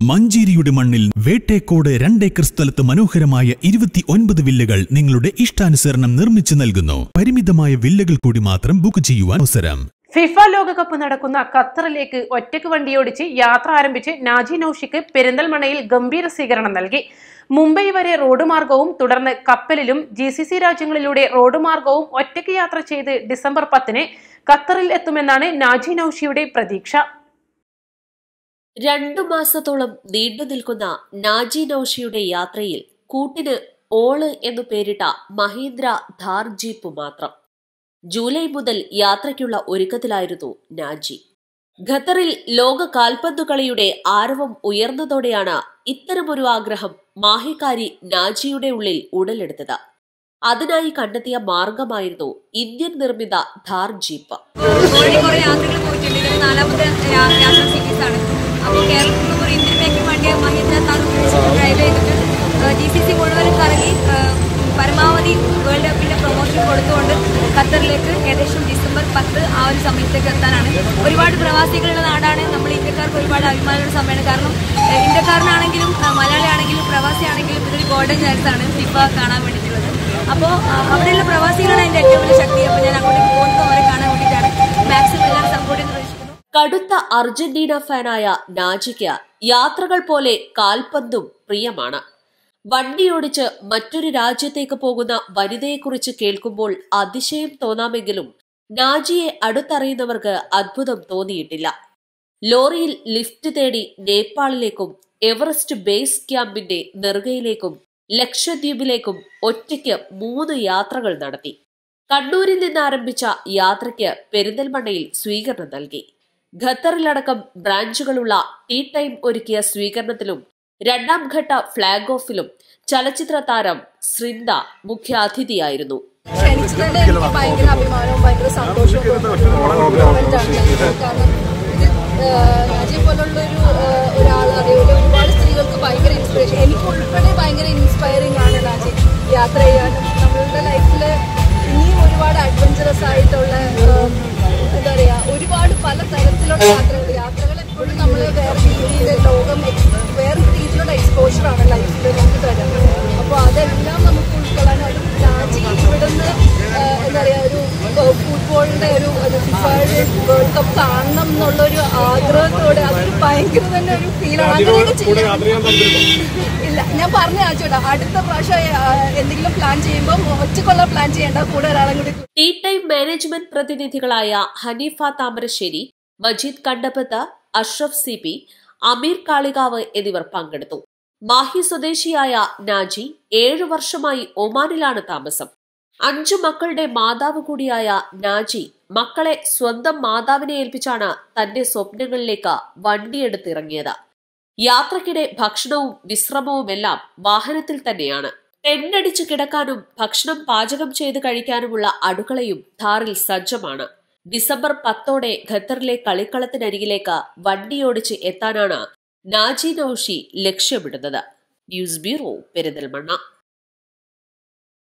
മഞ്ചേരിയുടെ മണ്ണിൽ വേട്ടേക്കോട് രണ്ടേക്കർ സ്ഥലത്ത് മനോഹരമായ ഇരുപത്തി ഒൻപത് വില്ലകൾ നിങ്ങളുടെ ഇഷ്ടാനുസരണം നിർമ്മിച്ചു നൽകുന്നു പരിമിതമായ വില്ലകൾ കൂടി മാത്രം ബുക്ക് ചെയ്യുവാൻ അവസരം ഫിഫ ലോകകപ്പ് നടക്കുന്ന ഖത്തറിലേക്ക് ഒറ്റയ്ക്ക് വണ്ടിയോടിച്ച് യാത്ര ആരംഭിച്ച് നാജി നൌഷിക്ക് പെരിന്തൽമണ്ണയിൽ ഗംഭീര സ്വീകരണം നൽകി മുംബൈ വരെ റോഡ് മാർഗവും തുടർന്ന് കപ്പലിലും ജി സി സി രാജ്യങ്ങളിലൂടെ റോഡ് മാർഗവും ഒറ്റയ്ക്ക് യാത്ര ചെയ്ത് ഡിസംബർ പത്തിന് ഖത്തറിൽ എത്തുമെന്നാണ് നാജി നൌഷിയുടെ പ്രതീക്ഷ രണ്ടു മാസത്തോളം നീണ്ടു നിൽക്കുന്ന നാജി നൌഷിയുടെ യാത്രയിൽ കൂട്ടിന് ഓള് എന്നു പേരിട്ട മഹീന്ദ്ര ധാർ ജീപ്പ് മാത്രം ജൂലൈ മുതൽ യാത്രയ്ക്കുള്ള ഒരുക്കത്തിലായിരുന്നു നാജി ഖത്തറിൽ ലോക കാൽപന്തു കളിയുടെ ആരവം ഉയർന്നതോടെയാണ് ഇത്തരമൊരു ആഗ്രഹം മാഹിക്കാരി നാജിയുടെ ഉള്ളിൽ ഉടലെടുത്തത് അതിനായി കണ്ടെത്തിയ മാർഗമായിരുന്നു ഇന്ത്യൻ നിർമ്മിത ധാർ ജീപ്പ് ഓൾറെഡി കുറെ യാത്രകൾ പോയിട്ടുണ്ട് ഇത് നാലാമത്തെ യാ- യാത്രാ സീരീസ് ആണ് അപ്പോൾ കേരളത്തിൽ നിന്ന് ഒരു ഇന്ത്യൻ മേക്കിംഗ് വണ്ടി മഹീന്ദ്ര താർ ഉപയോഗിച്ചിട്ട് ഡ്രൈവ് ചെയ്തിട്ട് ജി സി സി മുഴുവനും കറങ്ങി ആ, പരമാവധി വേൾഡ് കപ്പിന്റെ പ്രൊമോഷൻ കൊടുത്തുകൊണ്ട് ഖത്തറിലേക്ക് ഏകദേശം ഡിസംബർ പത്ത് ആ ഒരു സമയത്തേക്ക് എത്താനാണ് ഒരുപാട് പ്രവാസികളുള്ള നാടാണ് നമ്മൾ ഇന്ത്യക്കാർക്ക് ഒരുപാട് അഭിമാനമുള്ള സമയമാണ് കാരണം ആ, ഇന്ത്യക്കാരനാണെങ്കിലും ആ, മലയാളിയാണെങ്കിലും പ്രവാസിയാണെങ്കിലും ഇതൊരു ഗോൾഡൻ ചാൻസ് ആണ് ഫിഫ കാണാൻ വേണ്ടിയിട്ടുള്ളത് അപ്പോൾ അവിടെയുള്ള പ്രവാസികളാണ് എൻ്റെ ഏറ്റവും വലിയ ശക്തി അപ്പോൾ ഞാൻ അങ്ങോട്ടേക്ക് പോകുന്നത് അവരെ കാണാൻ വേണ്ടിയിട്ടാണ് മാക്സിമം എല്ലാവരും സപ്പോർട്ട് ചെയ്യുന്ന പ്രതീക്ഷിക്കുന്നു കടുത്ത അർജന്റീന ഫാനായ നാജിക്ക് യാത്രകൾ പോലെ കാൽപന്തും പ്രിയമാണ് വണ്ടിയോടിച്ച് മറ്റൊരു രാജ്യത്തേക്ക് പോകുന്ന വനിതയെക്കുറിച്ച് കേൾക്കുമ്പോൾ അതിശയം തോന്നാമെങ്കിലും നാജിയെ അടുത്തറിയുന്നവർക്ക് അത്ഭുതം തോന്നിയിട്ടില്ല ലോറിയിൽ ലിഫ്റ്റ് തേടി നേപ്പാളിലേക്കും എവറസ്റ്റ് ബേസ് ക്യാമ്പിന്റെ നെറുകയിലേക്കും ലക്ഷദ്വീപിലേക്കും ഒറ്റയ്ക്ക് മൂന്ന് യാത്രകൾ നടത്തി കണ്ണൂരിൽ നിന്ന് ആരംഭിച്ച യാത്രയ്ക്ക് പെരിന്തൽമണ്ണയിൽ സ്വീകരണം നൽകി ഖത്തറിലടക്കം ബ്രാഞ്ചുകളുള്ള ടീ ടൈം ഒരുക്കിയ സ്വീകരണത്തിലും രണ്ടാം ഘട്ട ഫ്ളാഗ് ഓഫിലും ചലച്ചിത്ര താരം ശ്രിന്ദ മുഖ്യാതിഥിയായിരുന്നു ക്ഷണിച്ചതിൽ എനിക്ക് ഭയങ്കര അഭിമാനവും ഭയങ്കര സന്തോഷവും തോന്നുന്നു കാരണം ഇത് രാജീവ് പോലുള്ള ഒരു ഒരാൾ അതേപോലെ ഒരുപാട് സ്ത്രീകൾക്ക് ഭയങ്കര ഇൻസ്പിറേഷൻ എനിക്ക് ഉൾപ്പെടെ ഭയങ്കര ഇൻസ്പയറിംഗ് ആണ് രാജി യാത്ര ചെയ്യാനും നമ്മളുടെ ലൈഫിൽ ഇനിയും ഒരുപാട് അഡ്വഞ്ചറസ് ആയിട്ടുള്ള ഏഹ്, എന്താ പറയാ ഒരുപാട് പല തരത്തിലുള്ള യാത്രകൾ യാത്രകൾ എപ്പോഴും നമ്മൾ വേറെ രീതിയിൽ ലോകം ex- വേറെ രീതിയിലുള്ള എക്സ്പോഷറാണ് ലൈഫിൽ നമുക്ക് തരുന്നത് അപ്പോൾ അതെല്ലാം നമുക്ക് ഉൾക്കൊള്ളാനും അതും രാജി ഇവിടുന്ന് ഏഹ്, എന്താ പറയാ ഒരു ഫുട്ബോളിന്റെ ഒരു ഒരു ഫിഫയുടെ വേൾഡ് കപ്പ് കാണണം എന്നുള്ളൊരു ആഗ്രഹത്തോടെ അതൊരു ഭയങ്കര തന്നെ ഒരു ഫീലാണ് അങ്ങനെയൊക്കെ ചെയ്യാൻ ഇല്ല ഞാൻ പറഞ്ഞ ആച്ചോട്ടാ അടുത്ത പ്രാവശ്യം ഏഹ്, എന്തെങ്കിലും പ്ലാൻ ചെയ്യുമ്പോൾ ഒറ്റക്കൊള്ള പ്ലാൻ ചെയ്യേണ്ട കൂടെ ഒരാളും കൂടി ടീ ടൈം മാനേജ്മെന്റ് പ്രതിനിധികളായ ഹനീഫ താമരശ്ശേരി മജീദ് കണ്ടപ്പത്ത് അഷ്റഫ് സി പി അമീർ കാളികാവ് എന്നിവർ പങ്കെടുത്തു മാഹി സ്വദേശിയായ നാജി ഏഴു വർഷമായി ഒമാനിലാണ് താമസം അഞ്ചു മക്കളുടെ മാതാവ് കൂടിയായ നാജി മക്കളെ സ്വന്തം മാതാവിനെ ഏൽപ്പിച്ചാണ് തന്റെ സ്വപ്നങ്ങളിലേക്ക് വണ്ടിയെടുത്തിറങ്ങിയത് യാത്രക്കിടെ ഭക്ഷണവും വിശ്രമവുമെല്ലാം വാഹനത്തിൽ തന്നെയാണ് ടെന്നടിച്ച് കിടക്കാനും ഭക്ഷണം പാചകം ചെയ്ത് കഴിക്കാനുമുള്ള അടുക്കളയും ധാറിൽ സജ്ജമാണ് ഡിസംബർ പത്തോടെ ഖത്തറിലെ കളിക്കളത്തിനരികിലേക്ക് വണ്ടിയോടിച്ച് എത്താനാണ് നാജി നൌഷി ലക്ഷ്യമിടുന്നത് ന്യൂസ് ബ്യൂറോ പെരിന്തൽമണ്ണ